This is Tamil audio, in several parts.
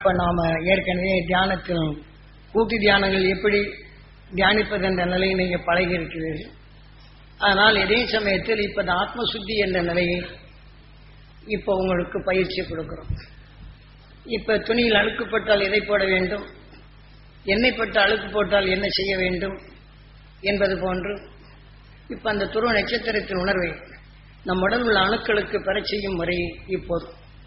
இப்ப நாம ஏற்கனவே தியானத்தில் கூட்டு தியானங்கள் எப்படி தியானிப்பது என்ற நிலையை நீங்க பழகி இருக்கிறீர்கள் ஆனால் இதே சமயத்தில் இப்ப இந்த ஆத்ம சுத்தி என்ற நிலையை இப்ப உங்களுக்கு பயிற்சி கொடுக்கிறோம் இப்ப துணியில் அழுக்குப்பட்டால் எதை போட வேண்டும் எண்ணெய் பட்டு அழுக்கு போட்டால் என்ன செய்ய வேண்டும் என்பது போன்று இப்ப அந்த துருவ நட்சத்திரத்தின் உணர்வை நம் உடல் உள்ள அணுக்களுக்கு பெறச் செய்யும் முறையை இப்போது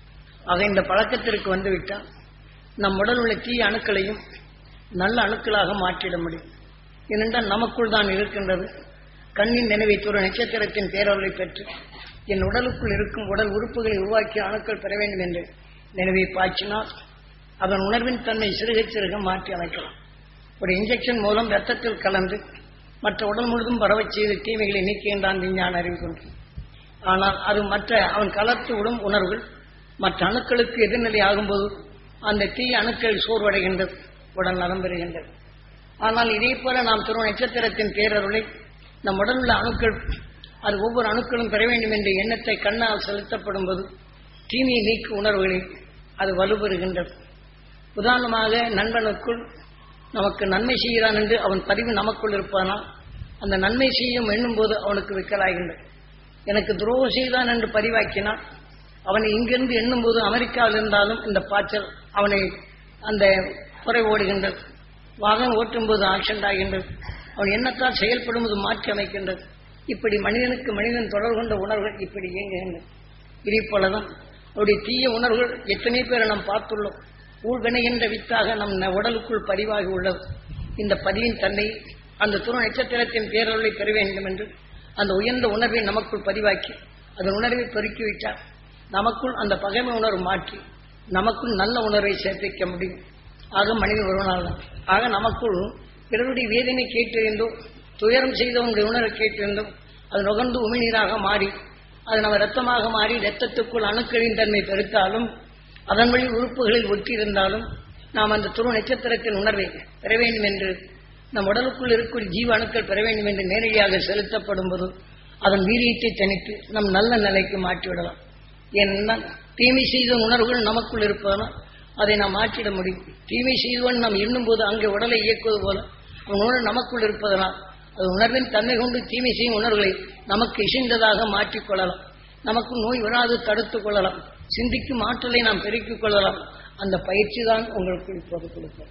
ஆக இந்த பழக்கத்திற்கு வந்துவிட்டால் நம் உடல் உள்ள தீய அணுக்களையும் நல்ல அணுக்களாக மாற்றிட முடியும் ஏனென்றால் நமக்குள் தான் இருக்கின்றது கண்ணின் நினைவை துற நட்சத்திரத்தின் பேரவரை பெற்று என் உடலுக்குள் இருக்கும் உடல் உறுப்புகளை உருவாக்கிய அணுக்கள் பெற வேண்டும் என்று நினைவை பாய்ச்சினால் அதன் உணர்வின் தன்மை சிறுக சிறுக மாற்றி அமைக்கலாம் ஒரு இன்ஜெக்ஷன் மூலம் ரத்தத்தில் கலந்து மற்ற உடல் முழுதும் பரவச் செய்து தீமைகளை நீக்குகின்றான் விஞ்ஞான அறிவு கொண்டு ஆனால் அது மற்ற அவன் கலர்த்து விடும் உணர்வுகள் மற்ற அணுக்களுக்கு எதிர்நிலை ஆகும்போது அந்த தீய அணுக்கள் சோர்வடைகின்றது உடல் நலம் பெறுகின்றது ஆனால் இதே போல நாம் துருவ நட்சத்திரத்தின் பேரருளை நம் உடல் உள்ள அணுக்கள் அது ஒவ்வொரு அணுக்களும் பெற வேண்டும் என்ற எண்ணத்தை கண்ணால் செலுத்தப்படும் போது தீமையை நீக்கும் உணர்வுகளில் அது வலுப்பெறுகின்றது உதாரணமாக நண்பனுக்குள் நமக்கு நன்மை செய்கிறான் என்று அவன் பதிவு நமக்குள் இருப்பானால் அந்த நன்மை செய்யும் எண்ணும் போது அவனுக்கு விக்கலாகின்றது எனக்கு துரோகம் செய்தான் என்று பதிவாக்கினான் அவனை இங்கிருந்து எண்ணும் போது அமெரிக்காவில் இருந்தாலும் இந்த பாய்ச்சல் அவனை அந்த குறை ஓடுகின்றது வாகனம் ஓட்டும் போது ஆக்சிடென்ட் ஆகின்றது அவன் எண்ணத்தால் செயல்படும் போது மாற்றி அமைக்கின்றது இப்படி மனிதனுக்கு மனிதன் தொடர்பு கொண்ட உணர்வுகள் இப்படி இயங்குகின்றன இதே போலதான் அவருடைய தீய உணர்வுகள் எத்தனை பேரை நாம் பார்த்துள்ளோம் ஊழ்வினைகின்ற வித்தாக நம் ந- உடலுக்குள் பதிவாகி உள்ளது இந்த பதிவின் தன்னை அந்த துணை நட்சத்திரத்தின் பேரருளை பெற வேண்டும் என்று அந்த உயர்ந்த உணர்வை நமக்குள் பதிவாக்கி அதன் உணர்வை பெருக்கிவிட்டார் நமக்குள் அந்த பகைமை உணர்வு மாற்றி நமக்குள் நல்ல உணர்வை சேர்ப்பிக்க முடியும் ஆக மனிதன் ஒருவனால் தான் ஆக நமக்குள் பிறருடைய வேதனை கேட்டிருந்தோ துயரம் செய்தவனுடைய உணர்வை கேட்டிருந்தோ அது நுகர்ந்து உமிழ்நீராக மாறி அது நம்ம ரத்தமாக மாறி ரத்தத்துக்குள் அணுக்களின் தன்மை பெருத்தாலும் அதன் வழி உறுப்புகளில் ஒட்டியிருந்தாலும் நாம் அந்த துரு நட்சத்திரத்தின் உணர்வை பெற வேண்டும் என்று நம் உடலுக்குள் இருக்கும் ஜீவ அணுக்கள் பெற வேண்டும் என்று நேரடியாக செலுத்தப்படும் போது அதன் வீரியத்தை தணித்து நம் நல்ல நிலைக்கு மாற்றிவிடலாம் ஏனென்றால் தீமை செய்த உணர்வுகள் நமக்குள் இருப்பதனால் அதை நாம் மாற்றிட முடியும் தீமை செய்தவன் நாம் எண்ணும்போது அங்கே உடலை இயக்குவது போல அவன் உணர்வு நமக்குள் இருப்பதனால் அது உணர்வின் தன்மை கொண்டு தீமை செய்யும் உணர்வுகளை நமக்கு இசைந்ததாக மாற்றிக் கொள்ளலாம் நமக்கு நோய் வராது தடுத்துக் கொள்ளலாம் சிந்திக்கும் ஆற்றலை நாம் பெருக்கிக் கொள்ளலாம் அந்த பயிற்சி தான் உங்களுக்கு இப்போது கொடுப்போம்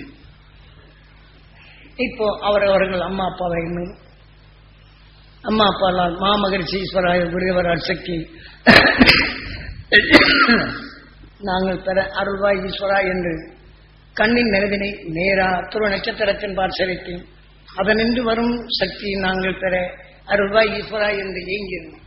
இப்போ அவரவர்கள் அம்மா அப்பாவை எண்ணும். அம்மா அப்பாலால் மாமகரிஷி ஈஸ்வராய குருவரார் சக்தி நாங்கள் பெற அருள்வாய் ஈஸ்வரா என்று கண்ணின் நிலவினை நேரா துருவ நட்சத்திரத்தின் பார் செலுத்தி அதனின்று வரும் சக்தி நாங்கள் பெற அருள்வாய் ஈஸ்வரா என்று ஏங்கியிருந்தோம்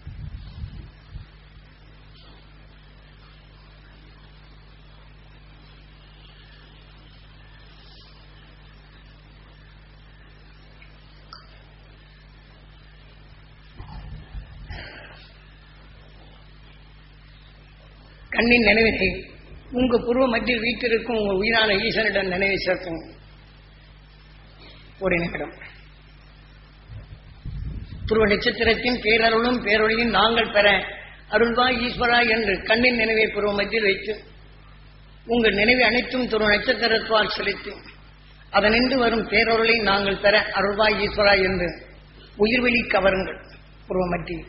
கண்ணின் நினைவினை உங்க பூர்வ மத்தியில் வீட்டிற்கும் உங்க உயிரான ஈசனிடம் நினைவை சேர்க்கும் ஒரு நிமிடம் துருவ நட்சத்திரத்தின் பேரருளும் பேரொழியும் நாங்கள் பெற அருள்வாய் ஈஸ்வரா என்று கண்ணின் நினைவை பூர்வ மத்தியில் வைத்து உங்கள் நினைவை அனைத்தும் துருவ நட்சத்திரத்தால் செலுத்தி அதனின்று வரும் பேரொருளை நாங்கள் பெற அருள்வாய் ஈஸ்வரா என்று உயிர்வெளி கவருங்கள் பூர்வ மத்தியில்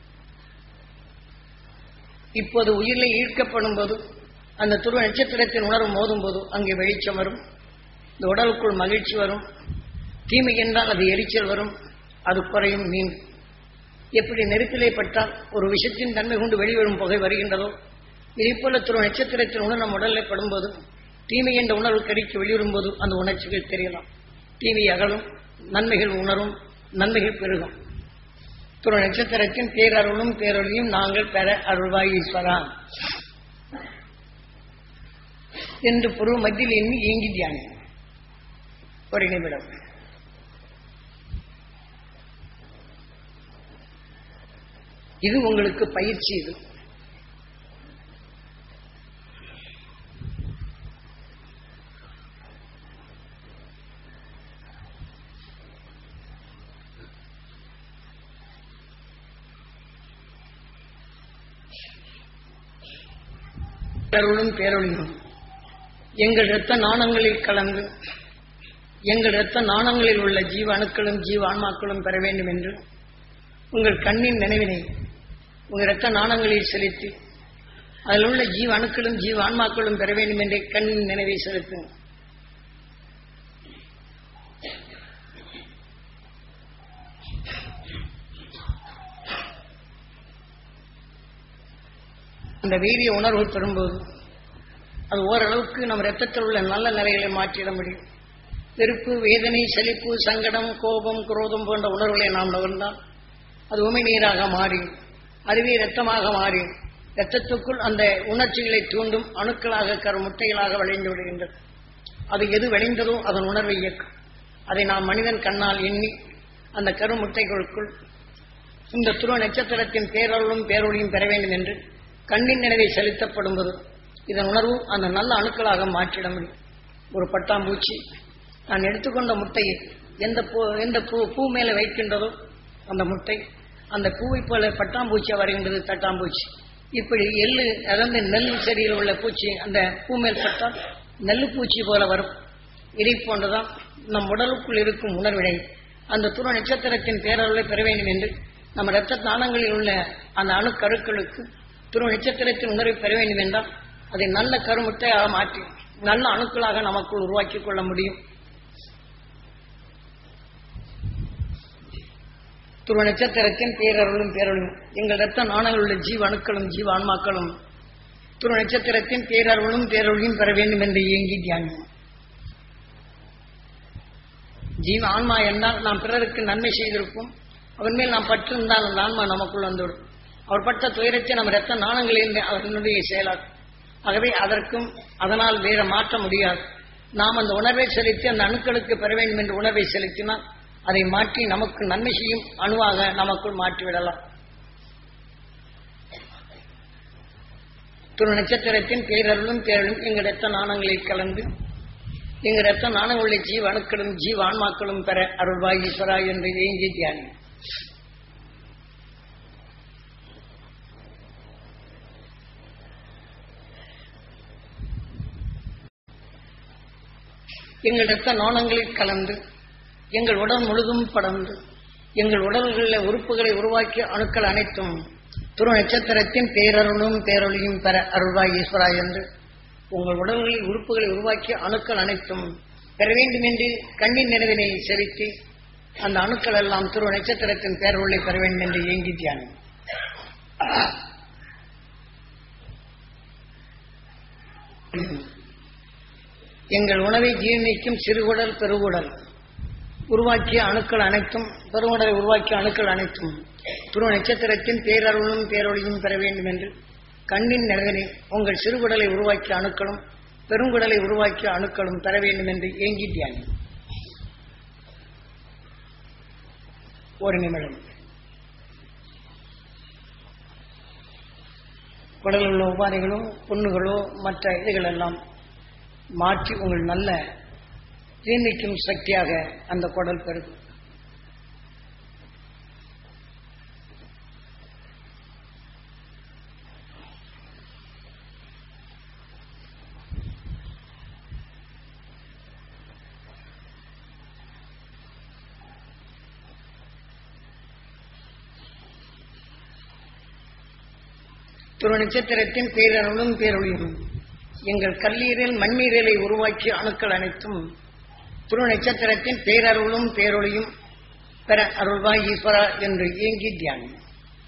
இப்போது உயிரில் ஈர்க்கப்படும் போது அந்த துருவ நட்சத்திரத்தின் உணர்வு மோதும் போது அங்கே வெளிச்சம் வரும் இந்த உடலுக்குள் மகிழ்ச்சி வரும் தீமை என்றால் அது எரிச்சல் வரும் அது குறையும் மீண்டும் எப்படி நெருப்பிலே பட்டால் ஒரு விஷத்தின் தன்மை கொண்டு வெளிவரும் புகை வருகின்றதோ இதேபோல துருவ நட்சத்திரத்தின் உணர்வு நம் உடலில் படும்போது தீமை என்ற உணர்வு கடிக்கு வெளிவரும்போது அந்த உணர்ச்சிகள் தெரியலாம் தீமை அகலும் நன்மைகள் உணரும் நன்மைகள் பெருகும் துரு நட்சத்திரத்தின் பேரருளும் பேரொழியும் நாங்கள் பெற அருள்வாய் ஈஸ்வரா என்று பொருள் மத்தியில் எண்ணி ஏங்கி தியானி ஒரு நிமிடம் இது உங்களுக்கு பயிற்சி இது பேரருளும் பேரொழியும் எங்கள் இரத்த நாணங்களில் கலந்து எங்கள் இரத்த நாணங்களில் உள்ள ஜீவ அணுக்களும் ஜீவ ஆன்மாக்களும் பெற வேண்டும் என்று உங்கள் கண்ணின் நினைவினை உங்கள் இரத்த நாணங்களில் செலுத்தி அதில் உள்ள ஜீவ அணுக்களும் ஜீவ ஆன்மாக்களும் பெற வேண்டும் என்று கண்ணின் நினைவை செலுத்துங்கள் அந்த வீரிய உணர்வு பெறும்போது அது ஓரளவுக்கு நம் ரத்தத்தில் உள்ள நல்ல நிலைகளை மாற்றிட முடியும் வெறுப்பு வேதனை செழிப்பு சங்கடம் கோபம் குரோதம் போன்ற உணர்வுகளை நாம் நுகர்ந்தால் அது உமை நீராக மாறி அதுவே இரத்தமாக மாறி இரத்தத்துக்குள் அந்த உணர்ச்சிகளை தூண்டும் அணுக்களாக கரு முட்டைகளாக விளைந்து விடுகின்றது அது எது விளைந்ததோ அதன் உணர்வை இயக்கும் அதை நாம் மனிதன் கண்ணால் எண்ணி அந்த கரு முட்டைகளுக்குள் இந்த துருவ நட்சத்திரத்தின் பேரருளும் பேரொழியும் பெற வேண்டும் என்று கண்ணின் நினைவை செலுத்தப்படும்போது இதன் உணர்வு அந்த நல்ல அணுக்களாக மாற்றிட முடியும் ஒரு பட்டாம்பூச்சி நான் எடுத்துக்கொண்ட முட்டையை எந்த பூ எந்த பூ பூ மேலே வைக்கின்றதோ அந்த முட்டை அந்த பூவை போல பட்டாம்பூச்சியாக வருகின்றது தட்டாம்பூச்சி இப்படி எள்ளு அதாவது நெல் செடியில் உள்ள பூச்சி அந்த பூ மேல் பட்டால் நெல்லு பூச்சி போல வரும் இதை போன்றுதான் நம் உடலுக்குள் இருக்கும் உணர்வினை அந்த துண நட்சத்திரத்தின் பேரருளை பெற வேண்டும் என்று நம்ம இரத்த தானங்களில் உள்ள அந்த அணுக்கருக்களுக்கு துருவ நட்சத்திரத்தின் உணர்வை பெற வேண்டும் என்றால் அதை நல்ல கருமுட்டையாக மாற்றி நல்ல அணுக்களாக நமக்குள் உருவாக்கிக் கொள்ள முடியும் துருவ நட்சத்திரத்தின் பேரருளும் பேரருளும் எங்கள் இரத்த நாணங்கள் உள்ள ஜீவ அணுக்களும் ஜீவ ஆன்மாக்களும் துருவ நட்சத்திரத்தின் பேரருளும் பேரொழியும் பெற வேண்டும் என்று இயங்கி தியானம் ஜீவ ஆன்மா என்றால் நாம் பிறருக்கு நன்மை செய்திருப்போம் அவன் மேல் நாம் பற்று இருந்தால் அந்த ஆன்மா நமக்குள் வந்துவிடும் அவர் பட்ட துயரத்தை நம்ம ரத்த நாணங்களில் அவர்களுடைய செயலாகும் ஆகவே அதற்கும் அதனால் வேற மாற்ற முடியாது நாம் அந்த உணர்வை செலுத்தி அந்த அணுக்களுக்கு பெற வேண்டும் என்ற உணர்வை செலுத்தினால் அதை மாற்றி நமக்கு நன்மை செய்யும் அணுவாக நமக்குள் மாற்றிவிடலாம் துரு நட்சத்திரத்தின் பேரருளும் பேரலும் எங்கள் ரத்த நாணங்களில் கலந்து எங்கள் ரத்த நாணங்களுடைய ஜீவ அணுக்களும் ஜீவ ஆன்மாக்களும் பெற அருள்வாய் ஈஸ்வரா என்று ஏங்கி தியானி எங்கள் இரத்த நாணங்களில் கலந்து எங்கள் உடல் முழுதும் படர்ந்து எங்கள் உடல்களில் உறுப்புகளை உருவாக்கிய அணுக்கள் அனைத்தும் துரு நட்சத்திரத்தின் பேரருளும் பேரொழியும் பெற அருள்வாய் ஈஸ்வரா என்று உங்கள் உடல்களில் உறுப்புகளை உருவாக்கிய அணுக்கள் அனைத்தும் பெற வேண்டும் என்று கண்ணின் நினைவினை செலுத்தி அந்த அணுக்கள் எல்லாம் துரு நட்சத்திரத்தின் பேரொருளை பெற வேண்டும் என்று ஏங்கி தியானம் எங்கள் உணவை ஜீர்ணிக்கும் சிறுகுடல் பெருகுடல் உருவாக்கிய அணுக்கள் அனைத்தும் பெருங்குடலை உருவாக்கிய அணுக்கள் அனைத்தும் துருவ நட்சத்திரத்தின் பேரருளும் பேரொழியும் பெற வேண்டும் என்று கண்ணின் நிலவினை உங்கள் சிறுகுடலை உருவாக்கிய அணுக்களும் பெருங்குடலை உருவாக்கிய அணுக்களும் பெற வேண்டும் என்று ஏங்கி தியானி ஒரு நிமிடம் குடலில் உள்ள உபாதைகளோ புண்ணுகளோ மற்ற இதுகள் எல்லாம் மாற்றி உங்கள் நல்ல ஜீர்ணிக்கும் சக்தியாக அந்த குடல் பெருகும் துரு நட்சத்திரத்தின் பேரருளும் பேரொழியும் எங்கள் கல்லீரல் மண்ணீரலை உருவாக்கிய அணுக்கள் அனைத்தும் துரு நட்சத்திரத்தின் பேரருளும் பேரொழியும் பெற அருள்வாய் ஈஸ்வரா என்று இயங்கி தியானம்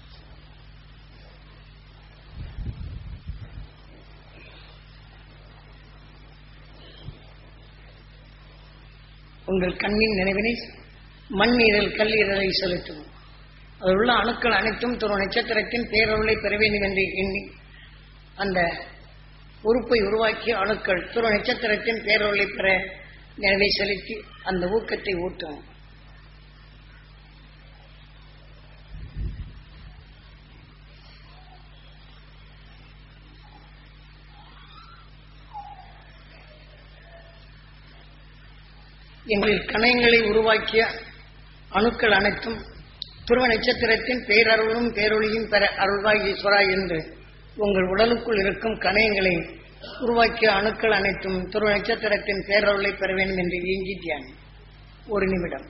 உங்கள் கண்ணின் நினைவினை மண்ணீரல் கல்லீரலை செலுத்தும் அதில் உள்ள அணுக்கள் அனைத்தும் துரு நட்சத்திரத்தின் பேரருளை பெற வேண்டும் என்று எண்ணி அந்த உறுப்பை உருவாக்கிய அணுக்கள் துரு நட்சத்திரத்தின் பேரொருளை பெற நினைவை செலுத்தி அந்த ஊக்கத்தை ஊட்டும் எங்களில் கணையங்களை உருவாக்கிய அணுக்கள் அனைத்தும் துருவ நட்சத்திரத்தின் பேரருளும் பேரொழியும் பெற அருள்வாய் ஈஸ்வரா என்று உங்கள் உடலுக்குள் இருக்கும் கணையங்களை உருவாக்கிய அணுக்கள் அனைத்தும் துருவ நட்சத்திரத்தின் பேரருளை பெற வேண்டும் என்று இயங்கி தியானி ஒரு நிமிடம்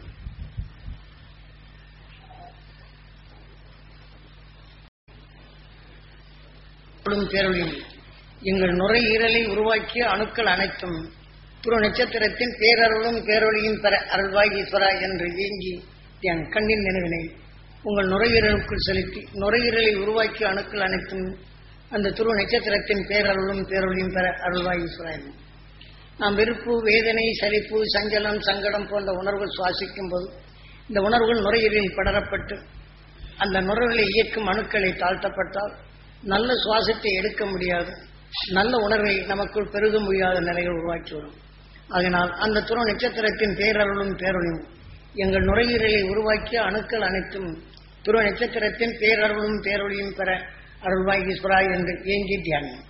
பேரொழியும் எங்கள் நுரையீரலை உருவாக்கிய அணுக்கள் அனைத்தும் துரு நட்சத்திரத்தின் பேரருளும் பேரொழியும் பெற அருள்வாய் ஈஸ்வரா என்று இயங்கி என் கண்ணின் நினைவினை உங்கள் நுரையீரலுக்குள் செலுத்தி நுரையீரலை உருவாக்கிய அணுக்கள் அனைத்தும் அந்த துரு நட்சத்திரத்தின் பேரருளும் பேரொழியும் பெற அருள்வாய் ஈஸ்வரா என்று நாம் வெறுப்பு வேதனை சலிப்பு சஞ்சலம் சங்கடம் போன்ற உணர்வுகள் சுவாசிக்கும் போது இந்த உணர்வுகள் நுரையீரலில் படரப்பட்டு அந்த நுரையீரலை இயக்கும் அணுக்களை தாழ்த்தப்பட்டால் நல்ல சுவாசத்தை எடுக்க முடியாது நல்ல உணர்வை நமக்குள் பெருக முடியாத நிலைகள் உருவாக்கி வரும் அதனால் அந்த துணை நட்சத்திரத்தின் பேரருளும் பேரொழியும் எங்கள் நுரையீரலை உருவாக்கிய அணுக்கள் அனைத்தும் துருவ நட்சத்திரத்தின் பேரருளும் பேரொழியும் பெற அருள்வாய் ஈஸ்வரா என்று ஏங்கி தியானம்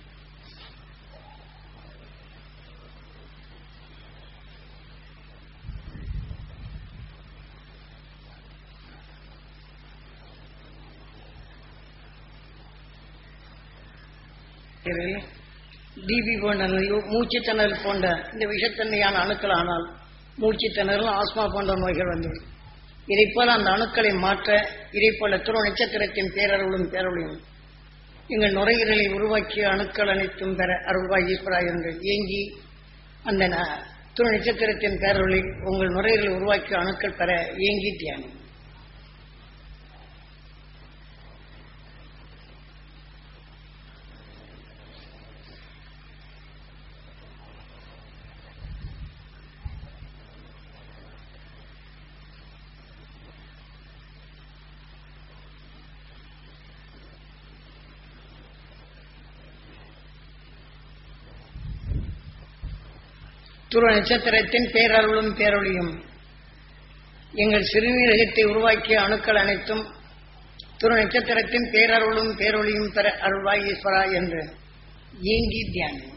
டிபி போன்ற மூச்சு திணறல் போன்ற இந்த விஷத்தன்மையான அணுக்கள் ஆனால் மூச்சு திணறல் ஆஸ்மா போன்ற நோய்கள் வந்துவிடும் இதை போல அந்த அணுக்களை மாற்ற இதை போல துணை நட்சத்திரத்தின் பேரருளும் பேரொழியும் எங்கள் நுரையீரலை உருவாக்கிய அணுக்கள் அனைத்தும் பெற அருள்வாய் ஈஸ்வரா என்று ஏங்கி அந்த துணை நட்சத்திரத்தின் பேரொழி உங்கள் நுரையீரலை உருவாக்கிய அணுக்கள் பெற ஏங்கி தியானம் துருவ நட்சத்திரத்தின் பேரருளும் பேரொழியும் எங்கள் சிறுநீரகத்தை உருவாக்கிய அணுக்கள் அனைத்தும் துரு நட்சத்திரத்தின் பேரருளும் பேரொழியும் பெற அருள்வாய் ஈஸ்வரா என்று ஏங்கி தியானம்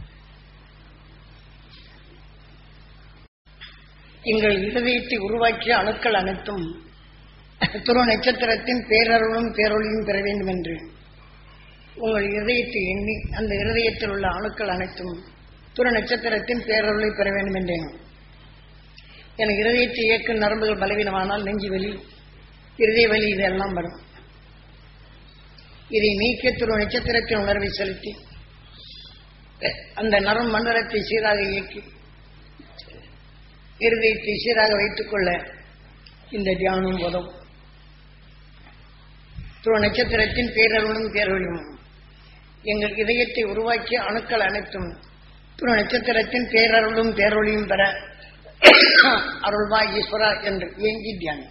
எங்கள் இருதயத்தை உருவாக்கிய அணுக்கள் அனைத்தும் துருவ நட்சத்திரத்தின் பேரருளும் பேரொழியும் பெற வேண்டும் என்று உங்கள் இருதயத்தை எண்ணி அந்த இருதயத்தில் உள்ள அணுக்கள் அனைத்தும் துற நட்சத்திரத்தின் பேரருளை பெற வேண்டும் என்றேன் எனக்கு இருதயத்தை இயக்கும் நரம்புகள் பலவீனமானால் நெஞ்சு வலி இருதய வலி இதெல்லாம் வரும் இதை நீக்க துருவ நட்சத்திரத்தின் உணர்வை செலுத்தி அந்த நரம் மண்டலத்தை சீராக இயக்கி இருதயத்தை சீராக வைத்துக் கொள்ள இந்த தியானம் உதவும் துருவ நட்சத்திரத்தின் பேரருளும் பேரொழியும் எங்கள் இதயத்தை உருவாக்கிய அணுக்கள் அனைத்தும் துணை நட்சத்திரத்தின் பேரருளும் பேரொழியும் பெற அருள்வாய் ஈஸ்வரா என்று ஏங்கி தியானம்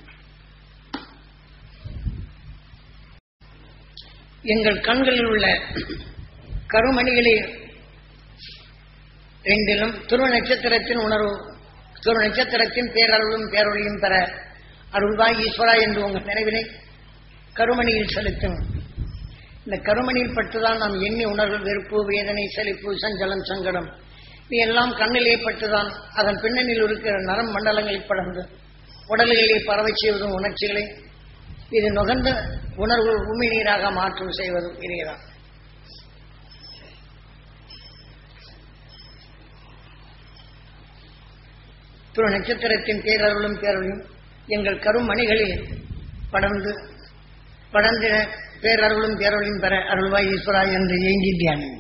எங்கள் கண்களில் உள்ள கருமணிகளை ரெண்டிலும் துருவ நட்சத்திரத்தின் உணர்வு துருவ நட்சத்திரத்தின் பேரருளும் பேரொழியும் பெற அருள்வாய் ஈஸ்வரா என்று உங்கள் நினைவினை கருமணியில் செலுத்தும் இந்த கருமணியில் பட்டுதான் நாம் எண்ணி உணர்வு வெறுப்பு வேதனை சலிப்பு சஞ்சலம் சங்கடம் இது எல்லாம் கண்ணிலே பட்டுதான் அதன் பின்னணியில் இருக்கிற நரம் மண்டலங்களில் படர்ந்து உடல்களிலே பறவை செய்வதும் உணர்ச்சிகளை இது நுகர்ந்த உணர்வு உண்மை நீராக மாற்றம் செய்வதும் இதேதான் துரு நட்சத்திரத்தின் பேரருளும் பேரொழியும் எங்கள் கருமணிகளில் படர்ந்து படர்ந்திட பேரருளும் பேரொழியும் பெற அருள்வாய் ஈஸ்வரா என்று ஏங்கி தியானம்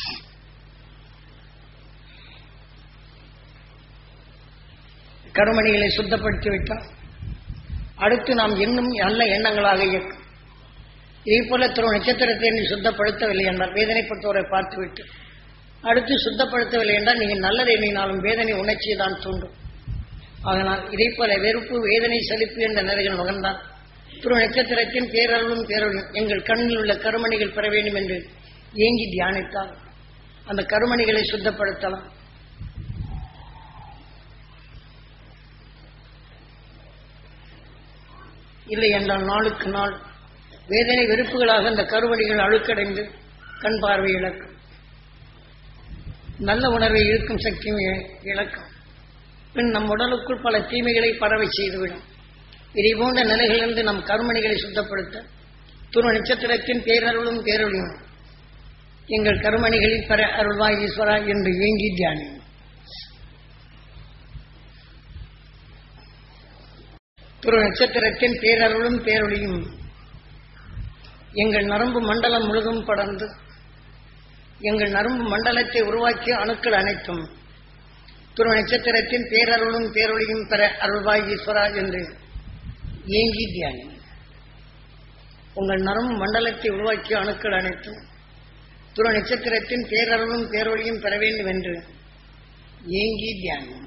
கருமணிகளை சுத்தப்படுத்தி விட்டால் அடுத்து நாம் இன்னும் நல்ல எண்ணங்களாக இயக்கும் இதே போல திரு நட்சத்திரத்தை நீ சுத்தப்படுத்தவில்லை என்றால் வேதனைப்பட்டோரை பார்த்துவிட்டு அடுத்து சுத்தப்படுத்தவில்லை என்றால் நீங்கள் நல்லதை எண்ணினாலும் வேதனை உணர்ச்சியை தான் தூண்டும் அதனால் இதே போல வெறுப்பு வேதனை சலிப்பு என்ற நிலைகள் நுகர்ந்தான் திரு நட்சத்திரத்தின் பேரருளும் பேரொழியும் எங்கள் கண்ணில் உள்ள கருமணிகள் பெற வேண்டும் என்று ஏங்கி தியானித்தால் அந்த கருமணிகளை சுத்தப்படுத்தலாம் இல்லை என்றால் நாளுக்கு நாள் வேதனை வெறுப்புகளாக அந்த கருவடிகள் அழுக்கடைந்து கண் பார்வை இழக்கும் நல்ல உணர்வை இழுக்கும் சக்தியும் இ- இழக்கும் பின் நம் உடலுக்குள் பல தீமைகளை பரவை செய்துவிடும் இதை போன்ற நிலைகளிலிருந்து நம் கருமணிகளை சுத்தப்படுத்த துரு நட்சத்திரத்தின் பேரருளும் பேரொழியும் எங்கள் கருமணிகளில் பெற அருள்வாய் ஈஸ்வரா என்று ஏங்கி தியானி திரு நட்சத்திரத்தின் பேரருளும் பேரொழியும் எங்கள் நரம்பு மண்டலம் முழுதும் படர்ந்து எங்கள் நரம்பு மண்டலத்தை உருவாக்கிய அணுக்கள் அனைத்தும் திரு நட்சத்திரத்தின் பேரருளும் பேரொழியும் பெற அருள்வாய் ஈஸ்வரா என்று ஏங்கி தியானி உங்கள் நரம்பு மண்டலத்தை உருவாக்கிய அணுக்கள் அனைத்தும் துரு நட்சத்திரத்தின் பேரருளும் பேரொழியும் பெற வேண்டும் என்று ஏங்கி தியானம்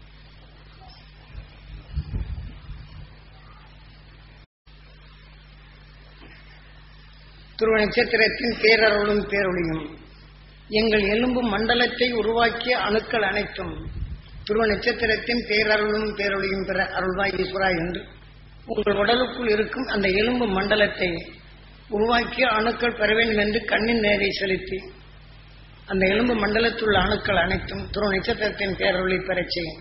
துருவ நட்சத்திரத்தின் பேரருளும் பேரொழியும் எங்கள் எலும்பு மண்டலத்தை உருவாக்கிய அணுக்கள் அனைத்தும் துருவ நட்சத்திரத்தின் பேரருளும் பேரொழியும் பெற அருள்வாய் ஈஸ்வரா என்று உங்கள் உடலுக்குள் இருக்கும் அந்த எலும்பு மண்டலத்தை உருவாக்கிய அணுக்கள் பெற வேண்டும் என்று கண்ணின் நேரை செலுத்தி அந்த எலும்பு மண்டலத்தில் உள்ள அணுக்கள் அனைத்தும் துருவ நட்சத்திரத்தின் பேரொழி பெறச் செய்யும்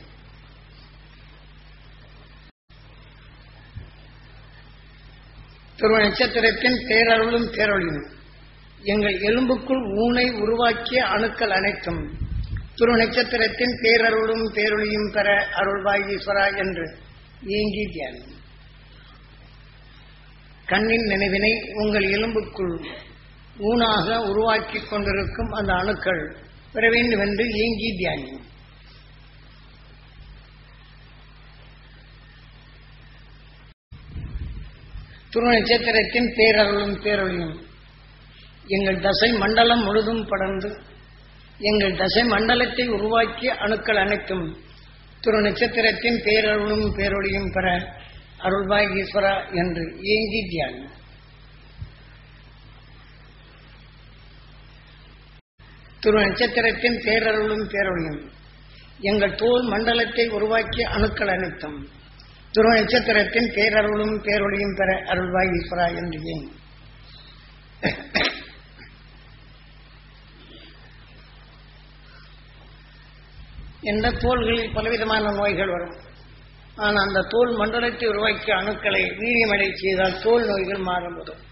துருவ நட்சத்திரத்தின் பேரருளும் பேரொழியும் எங்கள் எலும்புக்குள் ஊனை உருவாக்கிய அணுக்கள் அனைத்தும் துரு நட்சத்திரத்தின் பேரருளும் பேரொழியும் பெற அருள்வாய் ஈஸ்வரா என்று ஏங்கி தியானம் கண்ணின் நினைவினை உங்கள் எலும்புக்குள் ஊனாக உருவாக்கி கொண்டிருக்கும் அந்த அணுக்கள் பெற வேண்டும் என்று ஏங்கி தியானியும் துரு நட்சத்திரத்தின் பேரருளும் பேரொழியும் எங்கள் தசை மண்டலம் முழுதும் படர்ந்து எங்கள் தசை மண்டலத்தை உருவாக்கிய அணுக்கள் அனைத்தும் துரு நட்சத்திரத்தின் பேரருளும் பேரொழியும் பெற அருள்வாய் ஈஸ்வரா என்று ஏங்கி தியானம் துரு நட்சத்திரத்தின் பேரருளும் பேரொழியும் எங்கள் தோல் மண்டலத்தை உருவாக்கிய அணுக்கள் அனைத்தும் துரு நட்சத்திரத்தின் பேரருளும் பேரொழியும் பெற அருள்வாய் ஈஸ்வரா என்று ஏன் எந்த தோள்களில் பலவிதமான நோய்கள் வரும் ஆனால் அந்த தோல் மண்டலத்தை உருவாக்கிய அணுக்களை வீரியமடை செய்தால் தோல் நோய்கள் மாறுபடும்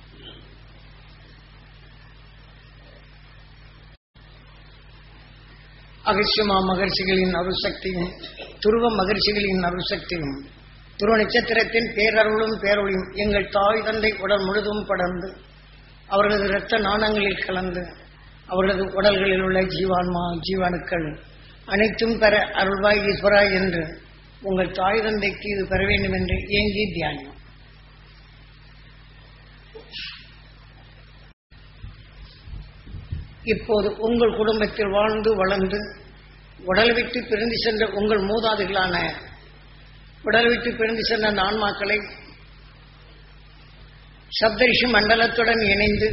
அகசியமா மகர்ஷிகளின் அருசக்தியும் துருவ மகர்ஷிகளின் அருசக்தியும் துருவ நட்சத்திரத்தின் பேரருளும் பேரொழியும் எங்கள் தாய் தந்தை உடல் முழுதும் படர்ந்து அவர்களது இரத்த நாணங்களில் கலந்து அவர்களது உடல்களில் உள்ள ஜீவான்மா ஜீவாணுக்கள் அனைத்தும் பெற அருள்வாய் ஈஸ்வரா என்று உங்கள் தாய் தந்தைக்கு இது பெற வேண்டும் என்று ஏங்கி தியானம் இப்போது உங்கள் குடும்பத்தில் வாழ்ந்து வளர்ந்து உடல் விட்டு பிரிந்து சென்ற உங்கள் மூதாதைகளான உடல் விட்டு பிரிந்து சென்ற அந்த ஆன்மாக்களை சப்தரிஷி மண்டலத்துடன் இணைந்து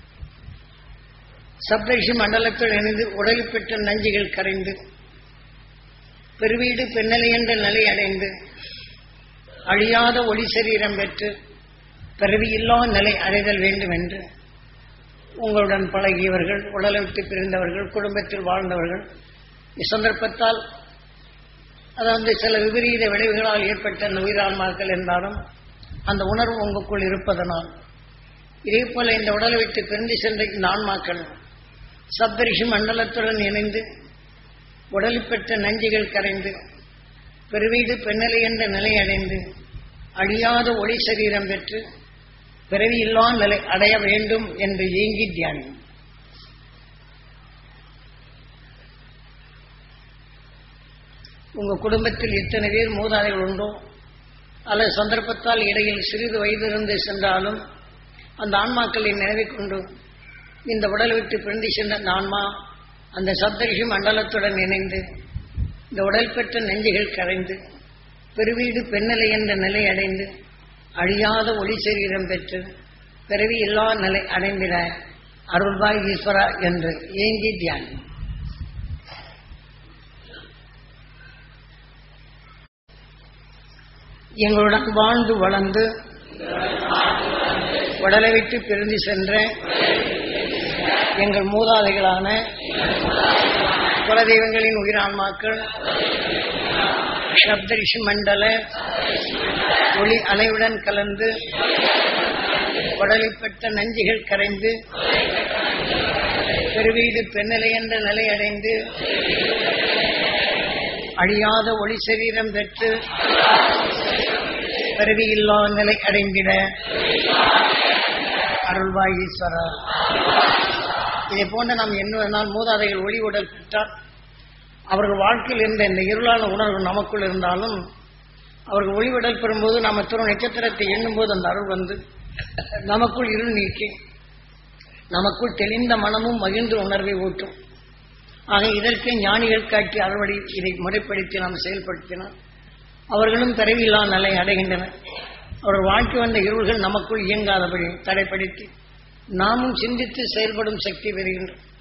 சப்தரிஷி மண்டலத்துடன் இணைந்து உடலில் பெற்ற நஞ்சுகள் கரைந்து பெருவீடு பெண்ணலை என்ற நிலை அடைந்து அழியாத ஒளி சரீரம் பெற்று பிறவியில்லா நிலை அடைதல் வேண்டும் என்று உங்களுடன் பழகியவர்கள் உடலை விட்டு பிரிந்தவர்கள் குடும்பத்தில் வாழ்ந்தவர்கள் சந்தர்ப்பத்தால் அதாவது சில விபரீத விளைவுகளால் ஏற்பட்ட அந்த உயிரான்மாக்கள் என்றாலும் அந்த உணர்வு உங்களுக்குள் இருப்பதனால் இதே போல இந்த உடலை விட்டு பிரிந்து சென்ற இந்த ஆன்மாக்கள் சப்தரிஷி மண்டலத்துடன் இணைந்து உடலில் பெற்ற நஞ்சுகள் கரைந்து பெருவீடு பெண்ணலை என்ற நிலை அடைந்து அழியாத ஒளி சரீரம் பெற்று பிறவியில்லா நிலை அடைய வேண்டும் என்று ஏங்கி தியானம் உங்க குடும்பத்தில் எத்தனை பேர் மூதாதைகள் உண்டோ அல்லது சந்தர்ப்பத்தால் இடையில் சிறிது வயதிலிருந்து சென்றாலும் அந்த ஆன்மாக்களை நினைவை கொண்டு இந்த உடலை விட்டு பிரிந்து சென்ற அந்த ஆன்மா அந்த சப்தரிஷி மண்டலத்துடன் இணைந்து இந்த உடல் பெற்ற நெஞ்சுகள் கரைந்து பெருவீடு பெண்ணலை என்ற நிலை அடைந்து அழியாத ஒளி சரீரம் பெற்று பிறவி இல்லா நிலை அடைந்திட அருள்பாய் ஈஸ்வரா என்று ஏங்கி தியானம் எங்களுடன் வாழ்ந்து வளர்ந்து உடலை விட்டு பிரிந்து சென்ற எங்கள் மூதாதைகளான குலதெய்வங்களின் உயிரான்மாக்கள் சப்தரிஷி மண்டல ஒளி அலையுடன் கலந்து உடலில் பெற்ற நஞ்சுகள் கரைந்து பெருவீடு பெண்ணிலை என்ற நிலை அடைந்து அழியாத ஒளி சரீரம் பெற்று பிறவியில்லா நிலை அடைந்திட அருள்வாய் ஈஸ்வரர் இதை போன்ற நாம் என்ன வேணால் மூதாதைகள் ஒளி உடல் பெற்றால் அவர்கள் வாழ்க்கையில் இருந்த இந்த இருளான உணர்வு நமக்குள் இருந்தாலும் அவர்கள் ஒளி உடல் பெறும்போது நாம் எத்தனை நட்சத்திரத்தை எண்ணும்போது அந்த அருள் வந்து நமக்குள் இருள் நீக்கி நமக்குள் தெளிந்த மனமும் மகிழ்ந்த உணர்வை ஊட்டும் ஆக இதற்கு ஞானிகள் காட்டி அறுவடை இதை முறைப்படுத்தி நாம் செயல்படுத்தினால் அவர்களும் பிறவியில்லா நிலை அடைகின்றனர் அவர்கள் வாழ்க்கை வந்த இருள்கள் நமக்குள் இயங்காதபடி தடைப்படுத்தி நாமும் சிந்தித்து செயல்படும் சக்தி பெறுகின்றோம்